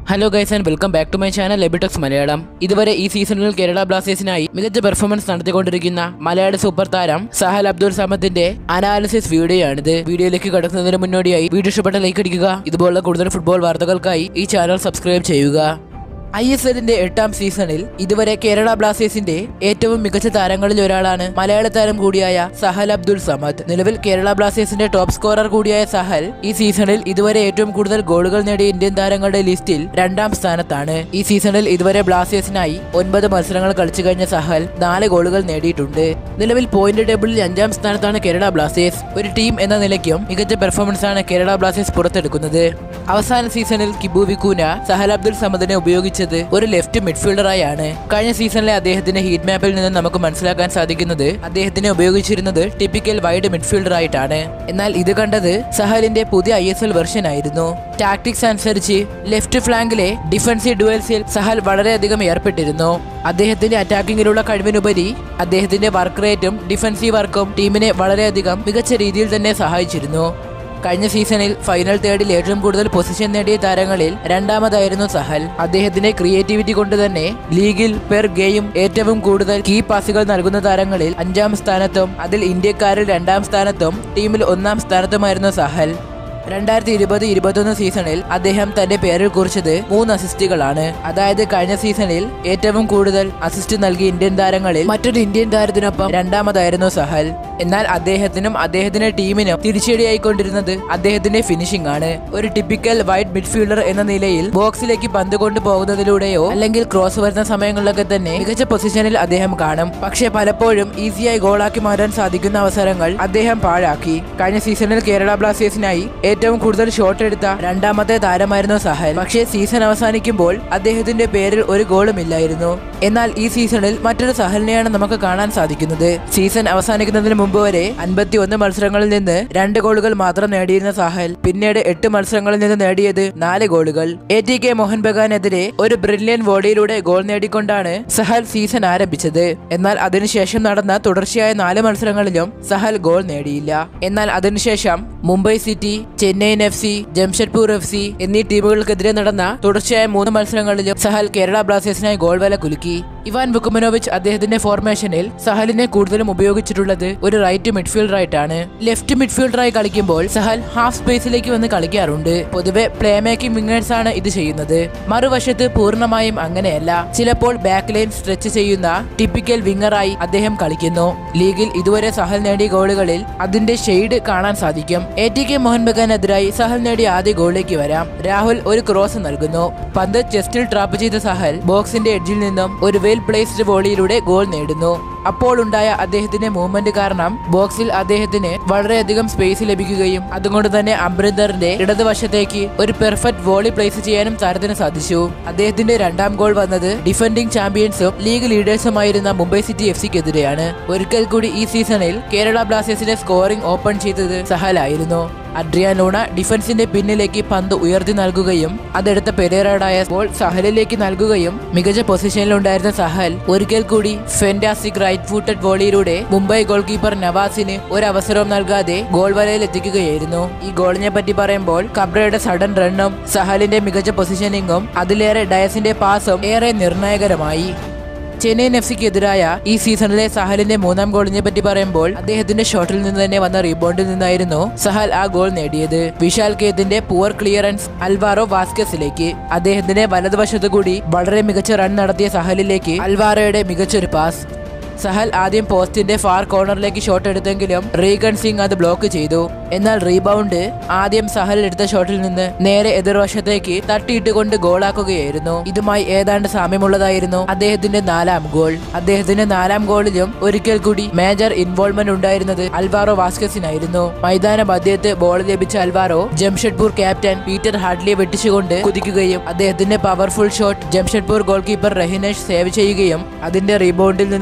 hello guys and welcome back to my channel എബിടെക്സ് മലയാളം ഇതുവരെ ഈ സീസണിൽ കേരള ബ്ലാസ്റ്റേഴ്സിനായി മികച്ച പെർഫോമൻസ് നടത്തിക്കൊണ്ടിരിക്കുന്ന മലയാള സൂപ്പർ താരം സഹൽ അബ്ദുൾ സമദിന്റെ അനാലിസിസ് വീഡിയോയാണിത് വീഡിയോയിലേക്ക് കടക്കുന്നതിന് മുന്നോടിയായി വീഡിയോ ഇഷ്ടപ്പെട്ട ലൈക്ക് അടിക്കുക ഇതുപോലുള്ള കൂടുതൽ ഫുട്ബോൾ വാർത്തകൾക്കായി ഈ ചാനൽ സബ്സ്ക്രൈബ് ചെയ്യുക ഐ എസ് എല്ലിന്റെ എട്ടാം സീസണിൽ ഇതുവരെ കേരള ബ്ലാസ്റ്റേഴ്സിന്റെ ഏറ്റവും മികച്ച താരങ്ങളിൽ ഒരാളാണ് മലയാള താരം കൂടിയായ സഹൽ അബ്ദുൾ സമദ് നിലവിൽ കേരള ബ്ലാസ്റ്റേഴ്സിന്റെ ടോപ്പ് സ്കോറർ കൂടിയായ സഹൽ ഈ സീസണിൽ ഇതുവരെ ഏറ്റവും കൂടുതൽ ഗോളുകൾ നേടിയ ഇന്ത്യൻ താരങ്ങളുടെ ലിസ്റ്റിൽ രണ്ടാം സ്ഥാനത്താണ് ഈ സീസണിൽ ഇതുവരെ ബ്ലാസ്റ്റേഴ്സിനായി ഒൻപത് മത്സരങ്ങൾ കളിച്ചു കഴിഞ്ഞ സഹൽ നാല് ഗോളുകൾ നേടിയിട്ടുണ്ട് നിലവിൽ പോയിന്റ് ടേബിളിൽ അഞ്ചാം സ്ഥാനത്താണ് കേരള ബ്ലാസ്റ്റേഴ്സ് ഒരു ടീം എന്ന നിലയ്ക്കും മികച്ച പെർഫോമൻസ് ആണ് കേരള ബ്ലാസ്റ്റേഴ്സ് പുറത്തെടുക്കുന്നത് അവസാന സീസണിൽ കിബു വിക്കൂന സഹൽ അബ്ദുൾ സമദിനെ ഉപയോഗിച്ചത് ഒരു ലെഫ്റ്റ് മിഡ്ഫീൽഡറായാണ് കഴിഞ്ഞ സീസണിലെ അദ്ദേഹത്തിന്റെ ഹീറ്റ് മാപ്പിൽ നിന്ന് നമുക്ക് മനസ്സിലാക്കാൻ സാധിക്കുന്നത് അദ്ദേഹത്തിനെ ഉപയോഗിച്ചിരുന്നത് ടിപ്പിക്കൽ വൈഡ് മിഡ്ഫീൽഡർ ആയിട്ടാണ് എന്നാൽ ഇത് കണ്ടത് സഹലിന്റെ പുതിയ ഐ എസ് എൽ വെർഷൻ ആയിരുന്നു ടാക്ടിക്സ് അനുസരിച്ച് ലെഫ്റ്റ് ഫ്ലാങ്കിലെ ഡിഫൻസീവ് ഡുവൽസിൽ സഹൽ വളരെയധികം ഏർപ്പെട്ടിരുന്നു അദ്ദേഹത്തിന്റെ അറ്റാക്കിങ്ങിലുള്ള കഴിവിനുപരി അദ്ദേഹത്തിന്റെ വർക്ക് റേറ്റും ഡിഫൻസീവ് വർക്കും ടീമിനെ വളരെയധികം മികച്ച രീതിയിൽ തന്നെ സഹായിച്ചിരുന്നു കഴിഞ്ഞ സീസണിൽ ഫൈനൽ തേർഡിൽ ഏറ്റവും കൂടുതൽ പൊസിഷൻ നേടിയ താരങ്ങളിൽ രണ്ടാമതായിരുന്നു സഹൽ അദ്ദേഹത്തിന്റെ ക്രിയേറ്റിവിറ്റി കൊണ്ട് തന്നെ ലീഗിൽ പെർ ഗെയിം ഏറ്റവും കൂടുതൽ കീ പാസുകൾ നൽകുന്ന താരങ്ങളിൽ അഞ്ചാം സ്ഥാനത്തും അതിൽ ഇന്ത്യക്കാരിൽ രണ്ടാം സ്ഥാനത്തും ടീമിൽ ഒന്നാം സ്ഥാനത്തുമായിരുന്നു സഹൽ രണ്ടായിരത്തി ഇരുപത് ഇരുപത്തൊന്ന് സീസണിൽ അദ്ദേഹം തന്റെ പേരിൽ കുറിച്ചത് മൂന്ന് അസിസ്റ്റുകളാണ് അതായത് കഴിഞ്ഞ സീസണിൽ ഏറ്റവും കൂടുതൽ അസിസ്റ്റ് നൽകിയ ഇന്ത്യൻ താരങ്ങളിൽ മറ്റൊരു ഇന്ത്യൻ താരത്തിനൊപ്പം രണ്ടാമതായിരുന്നു സഹൽ എന്നാൽ അദ്ദേഹത്തിനും അദ്ദേഹത്തിന്റെ ടീമിനും തിരിച്ചടിയായിക്കൊണ്ടിരുന്നത് അദ്ദേഹത്തിന്റെ ഫിനിഷിംഗ് ആണ് ഒരു ടിപ്പിക്കൽ വൈഡ് മിഡ്ഫീൽഡർ എന്ന നിലയിൽ ബോക്സിലേക്ക് പന്ത് കൊണ്ടു പോകുന്നതിലൂടെയോ അല്ലെങ്കിൽ ക്രോസ് വരുന്ന സമയങ്ങളിലൊക്കെ തന്നെ മികച്ച പൊസിഷനിൽ അദ്ദേഹം കാണും പക്ഷേ പലപ്പോഴും ഈസിയായി ഗോളാക്കി മാറ്റാൻ സാധിക്കുന്ന അവസരങ്ങൾ അദ്ദേഹം പാഴാക്കി കഴിഞ്ഞ സീസണിൽ കേരള ബ്ലാസ്റ്റേഴ്സിനായി ഏറ്റവും കൂടുതൽ ഷോട്ട് എടുത്ത രണ്ടാമത്തെ താരമായിരുന്നു സഹൽ പക്ഷേ സീസൺ അവസാനിക്കുമ്പോൾ അദ്ദേഹത്തിന്റെ പേരിൽ ഒരു ഗോളും ഇല്ലായിരുന്നു എന്നാൽ ഈ സീസണിൽ മറ്റൊരു സഹലിനെയാണ് നമുക്ക് കാണാൻ സാധിക്കുന്നത് സീസൺ അവസാനിക്കുന്നതിന് മുമ്പ് വരെ അൻപത്തി ഒന്ന് മത്സരങ്ങളിൽ നിന്ന് രണ്ട് ഗോളുകൾ മാത്രം നേടിയിരുന്ന സഹൽ പിന്നീട് എട്ട് മത്സരങ്ങളിൽ നിന്ന് നേടിയത് നാല് ഗോളുകൾ എ ടി കെ മോഹൻ ബഗാനെതിരെ ഒരു ബ്രില്യൻ വോഡിയിലൂടെ ഗോൾ നേടിക്കൊണ്ടാണ് സഹൽ സീസൺ ആരംഭിച്ചത് എന്നാൽ അതിനുശേഷം നടന്ന തുടർച്ചയായ നാല് മത്സരങ്ങളിലും സഹൽ ഗോൾ നേടിയില്ല എന്നാൽ അതിനുശേഷം Mumbai City Chennaiyin F C Jamshedpur F C എന്നീ ടീമുകൾക്കെതിരെ നടന്ന തുടർച്ചയായ മൂന്ന് മത്സരങ്ങളിലും സഹൽ കേരള ബ്ലാസ്റ്റേഴ്സിനായി ഗോൾ വല കുലുക്കി ഇവാൻ ബുക്കുമനോവിച്ച് അദ്ദേഹത്തിന്റെ ഫോർമേഷനിൽ സഹലിനെ കൂടുതലും ഉപയോഗിച്ചിട്ടുള്ളത് ഒരു റൈറ്റ് മിഡ്ഫീൽഡർ ആയിട്ടാണ് ലെഫ്റ്റ് മിഡ്ഫീൽഡറായി കളിക്കുമ്പോൾ സഹൽ ഹാഫ് സ്പേസിലേക്ക് വന്ന് കളിക്കാറുണ്ട് പൊതുവെ പ്ലേ മേക്കിംഗ് വിങ്ങേഴ്സ് ആണ് ഇത് ചെയ്യുന്നത് മറുവശത്ത് പൂർണ്ണമായും അങ്ങനെയല്ല ചിലപ്പോൾ ബാക്ക് ലൈൻ സ്ട്രെച്ച് ചെയ്യുന്ന ടിപ്പിക്കൽ വിങ്ങറായി അദ്ദേഹം കളിക്കുന്നു ലീഗിൽ ഇതുവരെ സഹൽ നേടിയ ഗോളുകളിൽ അതിന്റെ ഷെയ്ഡ് കാണാൻ സാധിക്കും എ ടി കെ മോഹൻ ബഗാനെതിരായി സഹൽ നേടിയ ആദ്യ ഗോളിലേക്ക് വരാം രാഹുൽ ഒരു ക്രോസ് നൽകുന്നു പന്ത് ചെസ്റ്റിൽ ട്രാപ്പ് ചെയ്ത സഹൽ ബോക്സിന്റെ എഡ്ജിൽ നിന്നും ഒരു വെൽ പ്ലേസ്ഡ് വോളിയിലൂടെ ഗോൾ നേടുന്നു അപ്പോൾ ഉണ്ടായ അദ്ദേഹത്തിന്റെ മൂവ്മെന്റ് കാരണം ബോക്സിൽ അദ്ദേഹത്തിന് വളരെയധികം സ്പേസ് ലഭിക്കുകയും അതുകൊണ്ട് തന്നെ അമൃന്ദറിന്റെ ഇടതുവശത്തേക്ക് ഒരു പെർഫെക്റ്റ് വോളി പ്ലേസ് ചെയ്യാനും താരത്തിന് സാധിച്ചു അദ്ദേഹത്തിന്റെ രണ്ടാം ഗോൾ വന്നത് ഡിഫൻഡിംഗ് ചാമ്പ്യൻസും ലീഗ് ലീഡേഴ്സുമായിരുന്ന മുംബൈ സിറ്റി എഫ് സിക്കെതിരെയാണ് ഒരിക്കൽ കൂടി ഈ സീസണിൽ കേരള ബ്ലാസ്റ്റേഴ്സിന്റെ സ്കോറിംഗ് ഓപ്പൺ ചെയ്തത് സഹലായിരുന്നു അഡ്രിയാൻ ലൂണ ഡിഫൻസിന്റെ പിന്നിലേക്ക് പന്ത് ഉയർത്തി നൽകുകയും അതെടുത്ത പെരേറയുടെ ബോൾ സഹലിലേക്ക് നൽകുകയും മികച്ച പൊസിഷനിലുണ്ടായിരുന്ന സഹൽ ഒരിക്കൽ കൂടി ഫെന്റാസ്റ്റിക് റൈറ്റ് ഫൂട്ടഡ് വോളിയിലൂടെ മുംബൈ ഗോൾ കീപ്പർ നവാസിന് ഒരു അവസരവും നൽകാതെ ഗോൾ വലയിൽ എത്തിക്കുകയായിരുന്നു ഈ ഗോളിനെ പറ്റി പറയുമ്പോൾ കബ്രയുടെ സഡൻ റണ്ണും സഹലിന്റെ മികച്ച പൊസിഷനിങ്ങും അതിലേറെ ഡയസിന്റെ പാസും ഏറെ നിർണായകരമായി ചെന്നൈയിൻ എഫ് സിക്ക് എതിരായ ഈ സീസണിലെ സഹലിന്റെ മൂന്നാം ഗോളിനെ പറ്റി പറയുമ്പോൾ അദ്ദേഹത്തിന്റെ ഷോട്ടിൽ നിന്ന് തന്നെ വന്ന റീബൗണ്ടിൽ നിന്നായിരുന്നു സഹൽ ആ ഗോൾ നേടിയത് വിശാൽ കേത്തിന്റെ പുവർ ക്ലിയറൻസ് അൽവാറോ വാസ്കസിലേക്ക് അദ്ദേഹത്തിന്റെ വലതുവശത്തു കൂടി വളരെ മികച്ച റൺ നടത്തിയ സഹലിലേക്ക് അൽവാറോയുടെ മികച്ചൊരു പാസ് സഹൽ ആദ്യം പോസ്റ്റിന്റെ ഫാർ കോർണറിലേക്ക് ഷോട്ട് എടുത്തെങ്കിലും റീഗൺ സിംഗ് അത് ബ്ലോക്ക് ചെയ്തു എന്നാൽ റീബൗണ്ട് ആദ്യം സഹൽ എടുത്ത ഷോട്ടിൽ നിന്ന് നേരെ എതിർവശത്തേക്ക് തട്ടിയിട്ടുകൊണ്ട് ഗോളാക്കുകയായിരുന്നു ഇതുമായി ഏതാണ്ട് സാമ്യമുള്ളതായിരുന്നു അദ്ദേഹത്തിന്റെ നാലാം ഗോൾ അദ്ദേഹത്തിന്റെ നാലാം ഗോളിലും ഒരിക്കൽ കൂടി മേജർ ഇൻവോൾവ്മെന്റ് ഉണ്ടായിരുന്നത് അൽവാറോ വാസ്കസിനായിരുന്നു മൈതാന മധ്യത്ത് ബോൾ ലഭിച്ച അൽവാറോ ജംഷഡ്പൂർ ക്യാപ്റ്റൻ പീറ്റർ ഹാഡ്ലിയെ വെട്ടിച്ചുകൊണ്ട് കുതിക്കുകയും അദ്ദേഹത്തിന്റെ powerful shot Jamshedpur goalkeeper Rehenesh save ചെയ്യുകയും അതിന്റെ റീബൗണ്ടിൽ നിന്ന് വന്ന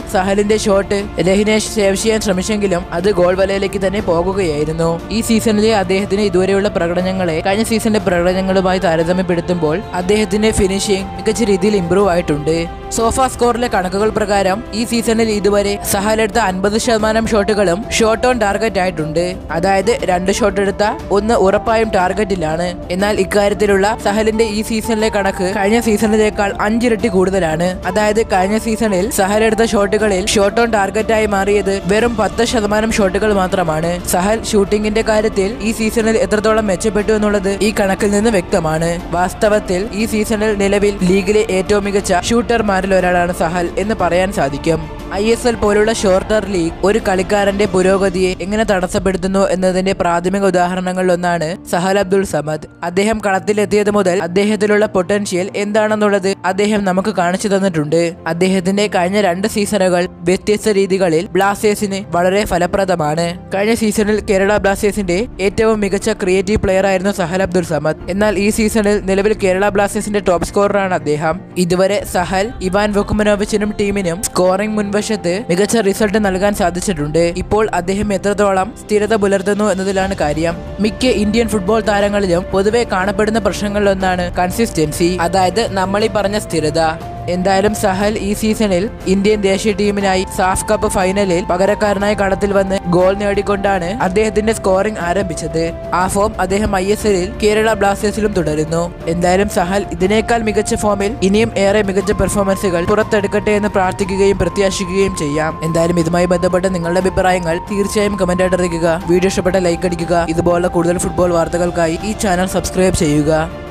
സഹലിന്റെ ഷോട്ട് രഹിനേഷ് സേവ് ചെയ്യാൻ ശ്രമിച്ചെങ്കിലും അത് ഗോൾ വലയിലേക്ക് തന്നെ പോകുകയായിരുന്നു ഈ സീസണിലെ അദ്ദേഹത്തിന് ഇതുവരെയുള്ള പ്രകടനങ്ങളെ കഴിഞ്ഞ സീസണിലെ പ്രകടനങ്ങളുമായി താരതമ്യപ്പെടുത്തുമ്പോൾ അദ്ദേഹത്തിന്റെ ഫിനിഷിംഗ് മികച്ച രീതിയിൽ ഇംപ്രൂവ് ആയിട്ടുണ്ട് സോഫ സ്കോറിലെ കണക്കുകൾ പ്രകാരം ഈ സീസണിൽ ഇതുവരെ സഹൽ എടുത്ത അൻപത് ശതമാനം ഷോട്ടുകളും ഷോട്ട് ഓൺ ടാർഗറ്റ് ആയിട്ടുണ്ട് അതായത് രണ്ട് ഷോട്ട് എടുത്ത ഒന്ന് ഉറപ്പായും ടാർഗറ്റിലാണ് എന്നാൽ ഇക്കാര്യത്തിലുള്ള സഹലിന്റെ ഈ സീസണിലെ കണക്ക് കഴിഞ്ഞ സീസണിലേക്കാൾ അഞ്ചിരട്ടി കൂടുതലാണ് അതായത് കഴിഞ്ഞ സീസണിൽ സഹൽ എടുത്ത ഷോട്ടുകളിൽ ഷോട്ട് ഓൺ ടാർഗറ്റായി മാറിയത് വെറും പത്ത് ശതമാനം ഷോട്ടുകൾ മാത്രമാണ് സഹൽ ഷൂട്ടിംഗിന്റെ കാര്യത്തിൽ ഈ സീസണിൽ എത്രത്തോളം മെച്ചപ്പെട്ടു എന്നുള്ളത് ഈ കണക്കിൽ നിന്ന് വ്യക്തമാണ് വാസ്തവത്തിൽ ഈ സീസണിൽ നിലവിൽ ലീഗിലെ ഏറ്റവും മികച്ച ഷൂട്ടർമാരിൽ ഒരാളാണ് സഹൽ എന്ന് പറയാൻ സാധിക്കും ഐ എസ് എൽ പോലുള്ള ഷോർട്ടർ ലീഗ് ഒരു കളിക്കാരന്റെ പുരോഗതിയെ എങ്ങനെ തടസ്സപ്പെടുത്തുന്നു എന്നതിന്റെ പ്രാഥമിക ഉദാഹരണങ്ങളിലൊന്നാണ് സഹൽ അബ്ദുൾ സമദ് അദ്ദേഹം കളത്തിലെത്തിയത് മുതൽ അദ്ദേഹത്തിലുള്ള പൊട്ടൻഷ്യൽ എന്താണെന്നുള്ളത് അദ്ദേഹം നമുക്ക് കാണിച്ചു തന്നിട്ടുണ്ട് അദ്ദേഹത്തിന്റെ കഴിഞ്ഞ രണ്ട് സീസണുകൾ വ്യത്യസ്ത രീതികളിൽ ബ്ലാസ്റ്റേഴ്സിന് വളരെ ഫലപ്രദമാണ് കഴിഞ്ഞ സീസണിൽ കേരള ബ്ലാസ്റ്റേഴ്സിന്റെ ഏറ്റവും മികച്ച ക്രിയേറ്റീവ് പ്ലെയർ ആയിരുന്നു സഹൽ അബ്ദുൾ സമദ് എന്നാൽ ഈ സീസണിൽ നിലവിൽ കേരള ബ്ലാസ്റ്റേഴ്സിന്റെ ടോപ്പ് സ്കോററാണ് അദ്ദേഹം ഇതുവരെ സഹൽ ഇവാൻ വൊക്കുമനോവിച്ചിനും ടീമിനും സ്കോറിംഗ് മുൻവശത്ത് മികച്ച റിസൾട്ട് നൽകാൻ സാധിച്ചിട്ടുണ്ട് ഇപ്പോൾ അദ്ദേഹം എത്രത്തോളം സ്ഥിരത പുലർത്തുന്നു എന്നതിലാണ് കാര്യം മിക്ക ഇന്ത്യൻ ഫുട്ബോൾ താരങ്ങളിലും പൊതുവെ കാണപ്പെടുന്ന പ്രശ്നങ്ങളിലൊന്നാണ് കൺസിസ്റ്റൻസി അതായത് നമ്മൾ ഈ പറഞ്ഞ സ്ഥിരത എന്തായാലും സഹൽ ഈ സീസണിൽ ഇന്ത്യൻ ദേശീയ ടീമിനായി സാഫ് കപ്പ് ഫൈനലിൽ പകരക്കാരനായി കളത്തിൽ വന്ന് ഗോൾ നേടിക്കൊണ്ടാണ് അദ്ദേഹത്തിന്റെ സ്കോറിംഗ് ആരംഭിച്ചത് ആ ഫോം അദ്ദേഹം ഐ എസ് എല്ലിൽ കേരള ബ്ലാസ്റ്റേഴ്സിലും തുടരുന്നു എന്തായാലും സഹൽ ഇതിനേക്കാൾ മികച്ച ഫോമിൽ ഇനിയും ഏറെ മികച്ച പെർഫോമൻസുകൾ പുറത്തെടുക്കട്ടെ എന്ന് പ്രാർത്ഥിക്കുകയും പ്രത്യാശിക്കുകയും ചെയ്യാം എന്തായാലും ഇതുമായി ബന്ധപ്പെട്ട നിങ്ങളുടെ അഭിപ്രായങ്ങൾ തീർച്ചയായും കമന്റായിട്ട് അറിയിക്കുക വീഡിയോ ഇഷ്ടപ്പെട്ട ലൈക്ക് അടിക്കുക ഇതുപോലുള്ള കൂടുതൽ ഫുട്ബോൾ വാർത്തകൾക്കായി ഈ ചാനൽ സബ്സ്ക്രൈബ് ചെയ്യുക